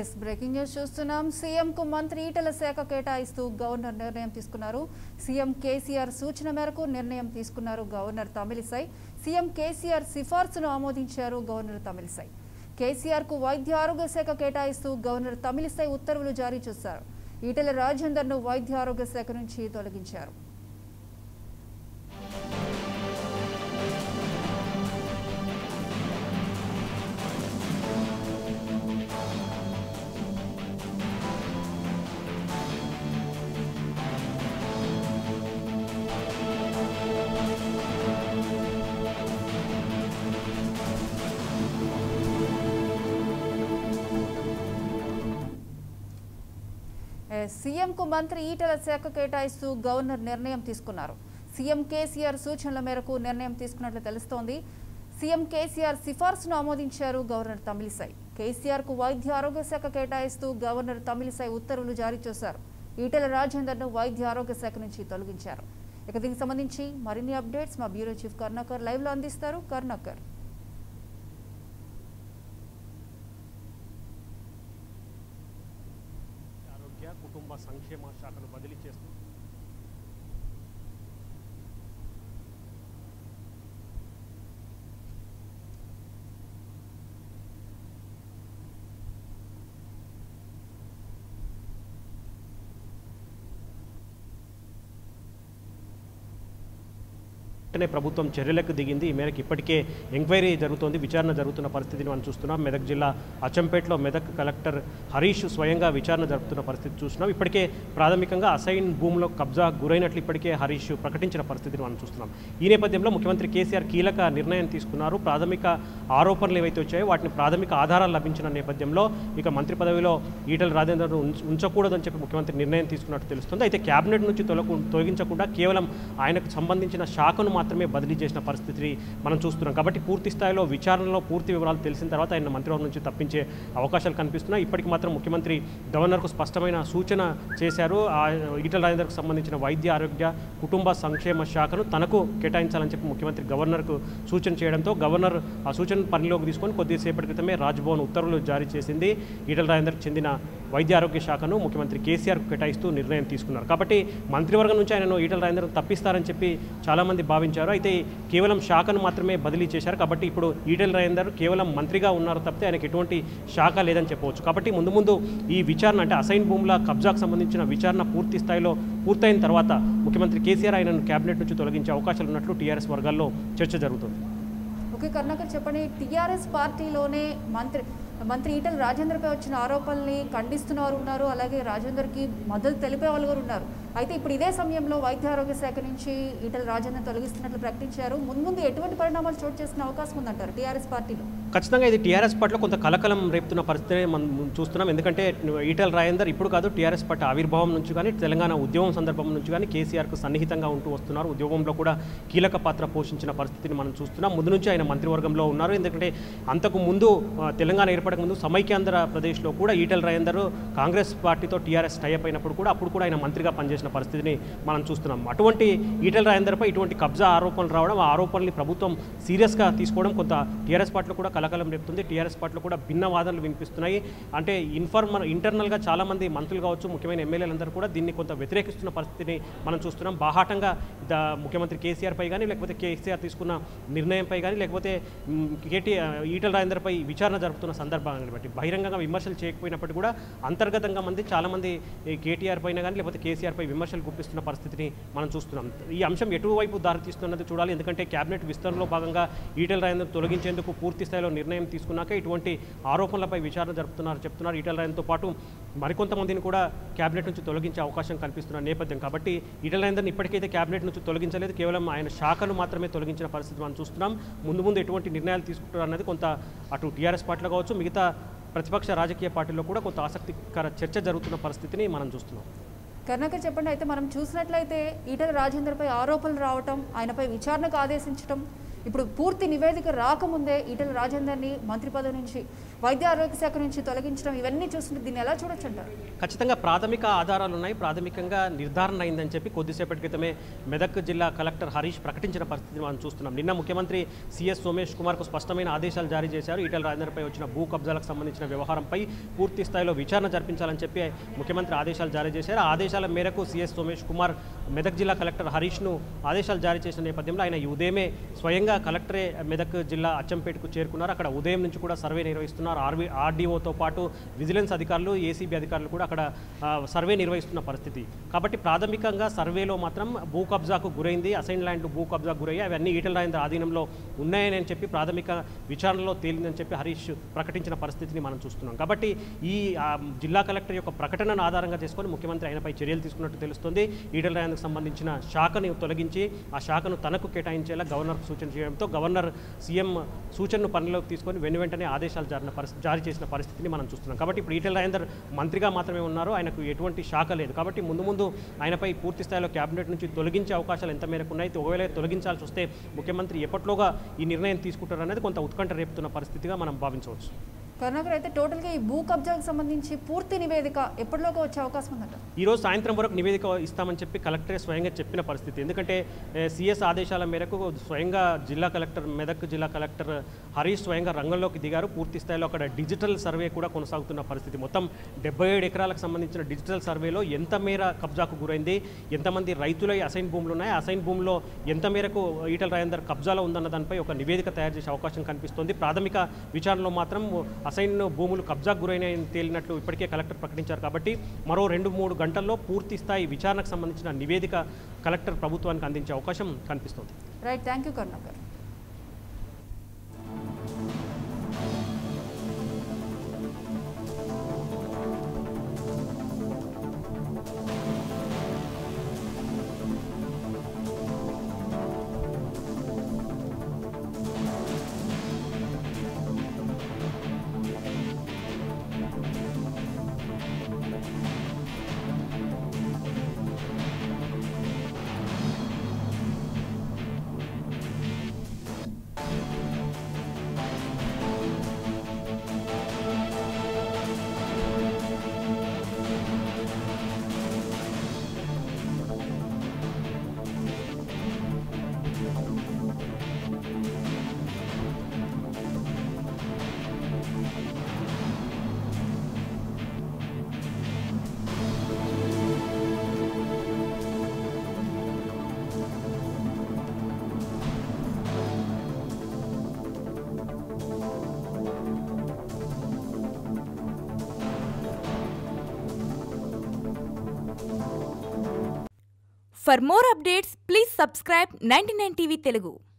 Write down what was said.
Yes breaking news చూస్తున్నాం CM కు మంత్రి ఈటల శాఖ కేటాయిస్తూ గవర్నర్ నిర్ణయం తీసుకున్నారు సీఎం కేసీఆర్ సూచన మేరకు నిర్ణయం తీసుకున్నారు గవర్నర్ తమిళిసై సీఎం కేసీఆర్ సిఫార్సును ఆమోదించారు గవర్నర్ తమిళిసై కేసీఆర్ కు వైద్య ఆరోగ్య శాఖ కేటాయిస్తూ గవర్నర్ తమిళిసై ఉత్తర్వులు జారీ చేశారు ఈటల రాజేందర్ ను వైద్య ఆరోగ్య శాఖ నుంచి తొలగించారు సీఎంకు మంత్రి ఈటల శాఖ కేటాయిస్తూ గవర్నర్ నిర్ణయం తీసుకున్నారు సీఎం కేసీఆర్ సూచనల మేరకు నిర్ణయం తీసుకున్నట్లు తెలుస్తోంది సీఎం కేసీఆర్ సిఫార్సును ఆమోదించారు గవర్నర్ తమిళిసై కేసీఆర్ కు వైద్య ఆరోగ్య శాఖ కేటాయిస్తూ గవర్నర్ తమిళిసై ఉత్తర్వులు జారీ చేశారు ఈటల రాజేందర్ను వైద్య ఆరోగ్య శాఖ నుంచి తొలగించారు ఇక దీనికి సంబంధించి మరిన్ని అప్డేట్స్ మా బ్యూరో చీఫ్ కర్ణాకర్ లైవ్ లో అందిస్తారు కర్ణాకర్ ఆరోగ్య కుటుంబ సంక్షేమ శాఖను బదిలీ చేస్తూ వెంటనే ప్రభుత్వం చర్యలకు దిగింది ఈ మేరకు ఇప్పటికే ఎంక్వైరీ జరుగుతోంది విచారణ జరుగుతున్న పరిస్థితిని మనం చూస్తున్నాం మెదక్ జిల్లా అచ్చంపేటలో మెదక్ కలెక్టర్ హరీష్ స్వయంగా విచారణ జరుపుతున్న పరిస్థితి చూస్తున్నాం ఇప్పటికే ప్రాథమికంగా అసైన్ భూమిలో కబ్జా గురైనట్లు ఇప్పటికే హరీష్ ప్రకటించిన పరిస్థితిని మనం చూస్తున్నాం ఈ నేపథ్యంలో ముఖ్యమంత్రి కేసీఆర్ కీలక నిర్ణయం తీసుకున్నారు ప్రాథమిక ఆరోపణలు ఏవైతే వచ్చాయో వాటిని ప్రాథమిక ఆధారాలు లభించిన నేపథ్యంలో ఇక మంత్రి పదవిలో ఈటల రాజేందర్ ఉంచకూడదని చెప్పి ముఖ్యమంత్రి నిర్ణయం తీసుకున్నట్టు తెలుస్తుంది అయితే కేబినెట్ నుంచి తొలగు తొలగించకుండా కేవలం ఆయనకు సంబంధించిన శాఖను మాత్రమే బదిలీ చేసిన పరిస్థితిని మనం చూస్తున్నాం కాబట్టి పూర్తి స్థాయిలో విచారణలో పూర్తి వివరాలు తెలిసిన తర్వాత ఆయన మంత్రివర్గం నుంచి తప్పించే అవకాశాలు కనిపిస్తున్నాయి ఇప్పటికి మాత్రం ముఖ్యమంత్రి గవర్నర్కు స్పష్టమైన సూచన చేశారు ఆ ఈటల రాజేందర్కు సంబంధించిన వైద్య ఆరోగ్య కుటుంబ సంక్షేమ శాఖను తనకు కేటాయించాలని చెప్పి ముఖ్యమంత్రి గవర్నర్కు సూచన చేయడంతో గవర్నర్ ఆ సూచన పరిలోకి తీసుకొని కొద్దిసేపటి క్రితమే రాజ్భవన్ ఉత్తర్వులు జారీ చేసింది ఈటల రాజేందర్కి చెందిన వైద్య ఆరోగ్య శాఖను ముఖ్యమంత్రి కేసీఆర్ కేటాయిస్తూ నిర్ణయం తీసుకున్నారు కాబట్టి మంత్రివర్గం నుంచి ఆయనను ఈటల రాజేందర్ తప్పిస్తారని చెప్పి చాలామంది భావించారు అయితే కేవలం శాఖను మాత్రమే బదిలీ చేశారు కాబట్టి ఇప్పుడు ఈటల రాజేందర్ కేవలం మంత్రిగా ఉన్నారు తప్పితే ఆయనకి ఎటువంటి శాఖ లేదని చెప్పవచ్చు కాబట్టి ముందు ముందు ఈ విచారణ అంటే అసైన్ భూముల కబ్జాకు సంబంధించిన విచారణ పూర్తి స్థాయిలో పూర్తయిన తర్వాత ముఖ్యమంత్రి కేసీఆర్ ఆయనను కేబినెట్ నుంచి తొలగించే అవకాశాలు ఉన్నట్లు టీఆర్ఎస్ వర్గాల్లో చర్చ జరుగుతుంది ఓకే కర్ణాకర్ చెప్పండి టీఆర్ఎస్ పార్టీలోనే మంత్రి మంత్రి ఈటల రాజేందర్పై వచ్చిన ఆరోపణల్ని ఖండిస్తున్నవారు ఉన్నారు అలాగే రాజేందర్కి మద్దతు తెలిపే వాళ్ళు కూడా ఉన్నారు అయితే ఇప్పుడు ఇదే సమయంలో వైద్య ఆరోగ్య శాఖ నుంచి ఈటల రాజేందర్ తొలగిస్తున్నట్లు ప్రకటించారు ముందు ఎటువంటి పరిణామాలు చోటు చేసుకునే అవకాశం ఉందంటారు టీఆర్ఎస్ పార్టీలో ఖచ్చితంగా ఇది టీఆర్ఎస్ పార్టీలో కొంత కలకలం రేపుతున్న పరిస్థితిని మనం చూస్తున్నాం ఎందుకంటే ఈటల రాజేందర్ ఇప్పుడు కాదు టీఆర్ఎస్ పార్టీ ఆవిర్భావం నుంచి కానీ తెలంగాణ ఉద్యమం సందర్భం నుంచి కానీ కేసీఆర్కు సన్నిహితంగా ఉంటూ వస్తున్నారు ఉద్యోగంలో కూడా కీలక పాత్ర పోషించిన పరిస్థితిని మనం చూస్తున్నాం ముందు నుంచి ఆయన మంత్రివర్గంలో ఉన్నారు ఎందుకంటే అంతకు ముందు ఆ, తెలంగాణ ఏర్పడక ముందు సమైక్యాంధ్రప్రదేశ్లో కూడా ఈటల రాజేందర్ కాంగ్రెస్ పార్టీతో టీఆర్ఎస్ టైప్ అయినప్పుడు కూడా అప్పుడు కూడా ఆయన మంత్రిగా పనిచేసిన పరిస్థితిని మనం చూస్తున్నాం అటువంటి ఈటల రాజేందర్పై ఇటువంటి కబ్జా ఆరోపణలు రావడం ఆ ఆరోపణల్ని ప్రభుత్వం సీరియస్గా తీసుకోవడం కొంత టీఆర్ఎస్ పార్టీలో కూడా కలకలం రేపుతుంది టీఆర్ఎస్ పార్టీలో కూడా భిన్న వాదనలు వినిపిస్తున్నాయి అంటే ఇన్ఫార్మర్ ఇంటర్నల్గా చాలామంది మంత్రులు కావచ్చు ముఖ్యమైన ఎమ్మెల్యేలందరూ కూడా దీన్ని కొంత వ్యతిరేకిస్తున్న పరిస్థితిని మనం చూస్తున్నాం బాహాటంగా ద ముఖ్యమంత్రి కేసీఆర్ పై కానీ లేకపోతే కేసీఆర్ తీసుకున్న నిర్ణయంపై కానీ లేకపోతే మ్, కేటీ ఈటల రాజేందర్పై విచారణ జరుపుతున్న సందర్భాన్ని బట్టి బహిరంగంగా విమర్శలు చేయకపోయినప్పటికీ కూడా అంతర్గతంగా మంది చాలామంది ఈ కేటీఆర్ పైన కానీ లేకపోతే కేసీఆర్ పై విమర్శలు గుప్పిస్తున్న పరిస్థితిని మనం చూస్తున్నాం ఈ అంశం ఎటువైపు దారితీస్తున్నది చూడాలి ఎందుకంటే కేబినెట్ విస్తరణలో భాగంగా ఈటల రాజేందర్ తొలగించేందుకు పూర్తి స్థాయిలో నిర్ణయం తీసుకున్నాక ఇటువంటి ఆరోపణలపై విచారణ జరుపుతున్నారు చెప్తున్నారు ఈటల రాజేందర్తో పాటు మరికొంతమందిని కూడా కేబినెట్ నుంచి తొలగించే అవకాశం కల్పిస్తున్న నేపథ్యం కాబట్టి ఈటల రాజేందర్ని ఇప్పటికైతే కేబినెట్ నుంచి తొలగించలేదు కేవలం ఆయన శాఖను మాత్రమే తొలగించిన పరిస్థితి మనం చూస్తున్నాం ముందు ముందు ఎటువంటి నిర్ణయాలు తీసుకుంటారు అన్నది కొంత అటు టీఆర్ఎస్ పార్టీలో కావచ్చు మిగతా ప్రతిపక్ష రాజకీయ పార్టీలో కూడా కొంత ఆసక్తికర చర్చ జరుగుతున్న పరిస్థితిని మనం చూస్తున్నాం కర్ణాకర్ చెప్పండి అయితే మనం చూసినట్లయితే ఈటల రాజేందర్పై ఆరోపణలు రావటం ఆయనపై విచారణకు ఆదేశించటం ఇప్పుడు పూర్తి నివేదిక రాకముందే ఈటల రాజేందర్ని మంత్రి పదవి నుంచి వైద్య ఆరోగ్య శాఖ నుంచి తొలగించడం ఇవన్నీ చూస్తుంటే దీన్ని ఎలా చూడొచ్చు అంటారు ఖచ్చితంగా ప్రాథమిక ఆధారాలు ఉన్నాయి ప్రాథమికంగా నిర్ధారణ అయిందని చెప్పి కొద్దిసేపటి క్రితమే మెదక్ జిల్లా కలెక్టర్ హరీష్ ప్రకటించిన పరిస్థితిని మనం చూస్తున్నాం నిన్న ముఖ్యమంత్రి సిఎస్ సోమేష్ కుమార్కు స్పష్టమైన ఆదేశాలు జారీ చేశారు ఈటల రాజేందర్పై వచ్చిన భూ కబ్జాలకు సంబంధించిన వ్యవహారంపై పూర్తి స్థాయిలో విచారణ జరిపించాలని చెప్పి ముఖ్యమంత్రి ఆదేశాలు జారీ చేశారు ఆ ఆదేశాల మేరకు సిఎస్ సోమేష్ కుమార్ మెదక్ జిల్లా కలెక్టర్ హరీష్ను ఆదేశాలు జారీ చేసిన నేపథ్యంలో ఆయన ఈ ఉదయమే స్వయంగా కలెక్టరే మెదక్ జిల్లా అచ్చంపేటకు చేరుకున్నారు అక్కడ ఉదయం నుంచి కూడా సర్వే నిర్వహిస్తున్నారు ఆర్వీ ఆర్డీఓతో పాటు విజిలెన్స్ అధికారులు ఏసీబీ అధికారులు కూడా అక్కడ ఆ, సర్వే నిర్వహిస్తున్న పరిస్థితి కాబట్టి ప్రాథమికంగా సర్వేలో మాత్రం భూ కబ్జాకు గురైంది అసైన్ ల్యాండ్ భూ కబ్జాకు గురయ్యి అవన్నీ ఈటల రాజేంద్ర ఆధీనంలో ఉన్నాయని అని చెప్పి ప్రాథమిక విచారణలో తేలిందని చెప్పి హరీష్ ప్రకటించిన పరిస్థితిని మనం చూస్తున్నాం కాబట్టి ఈ ఆ, జిల్లా కలెక్టర్ యొక్క ప్రకటనను ఆధారంగా చేసుకొని ముఖ్యమంత్రి ఆయనపై చర్యలు తీసుకున్నట్టు తెలుస్తుంది ఈటల రాజేంద్రకు సంబంధించిన శాఖని తొలగించి ఆ శాఖను తనకు కేటాయించేలా గవర్నర్కు సూచన చేయడంతో గవర్నర్ సీఎం సూచనను పనిలోకి తీసుకొని వెను వెంటనే ఆదేశాలు జారిన పరిస్థితి జారీ చేసిన పరిస్థితిని మనం చూస్తున్నాం కాబట్టి ఇప్పుడు ఈటెల రాజేందర్ మంత్రిగా మాత్రమే ఉన్నారు ఆయనకు ఎటువంటి శాఖ లేదు కాబట్టి ముందు ముందు ఆయనపై పూర్తి స్థాయిలో కేబినెట్ నుంచి తొలగించే అవకాశాలు ఎంత మేరకు ఉన్నాయి ఒకవేళ తొలగించాల్సి వస్తే ముఖ్యమంత్రి ఎప్పట్లోగా ఈ నిర్ణయం తీసుకుంటారు అనేది కొంత ఉత్కంఠ రేపుతున్న పరిస్థితిగా మనం భావించవచ్చు కరుణాకర్ అయితే టోటల్గా ఈ భూ కబ్జాకు సంబంధించి పూర్తి నివేదిక ఎప్పటిలోగా వచ్చే అవకాశం ఉందంట ఈ రోజు సాయంత్రం వరకు నివేదిక ఇస్తామని చెప్పి కలెక్టరే స్వయంగా చెప్పిన పరిస్థితి ఎందుకంటే సిఎస్ ఆదేశాల మేరకు స్వయంగా జిల్లా కలెక్టర్ మెదక్ జిల్లా కలెక్టర్ హరీష్ స్వయంగా రంగంలోకి దిగారు పూర్తి స్థాయిలో అక్కడ డిజిటల్ సర్వే కూడా కొనసాగుతున్న పరిస్థితి మొత్తం డెబ్బై ఏడు ఎకరాలకు సంబంధించిన డిజిటల్ సర్వేలో ఎంత మేర కబ్జాకు గురైంది ఎంతమంది రైతుల అసైన్ భూములు ఉన్నాయి అసైన్ భూములో ఎంత మేరకు ఈటల రాజేందర్ కబ్జాలో ఉందన్న దానిపై ఒక నివేదిక తయారు చేసే అవకాశం కనిపిస్తోంది ప్రాథమిక విచారణలో మాత్రం అసైన్ భూములు కబ్జాకు గురైనాయని తేలినట్లు ఇప్పటికే కలెక్టర్ ప్రకటించారు కాబట్టి మరో రెండు మూడు గంటల్లో పూర్తి స్థాయి విచారణకు సంబంధించిన నివేదిక కలెక్టర్ ప్రభుత్వానికి అందించే అవకాశం కనిపిస్తోంది right thank you Karunakar For more updates, please subscribe 99 TV Telugu.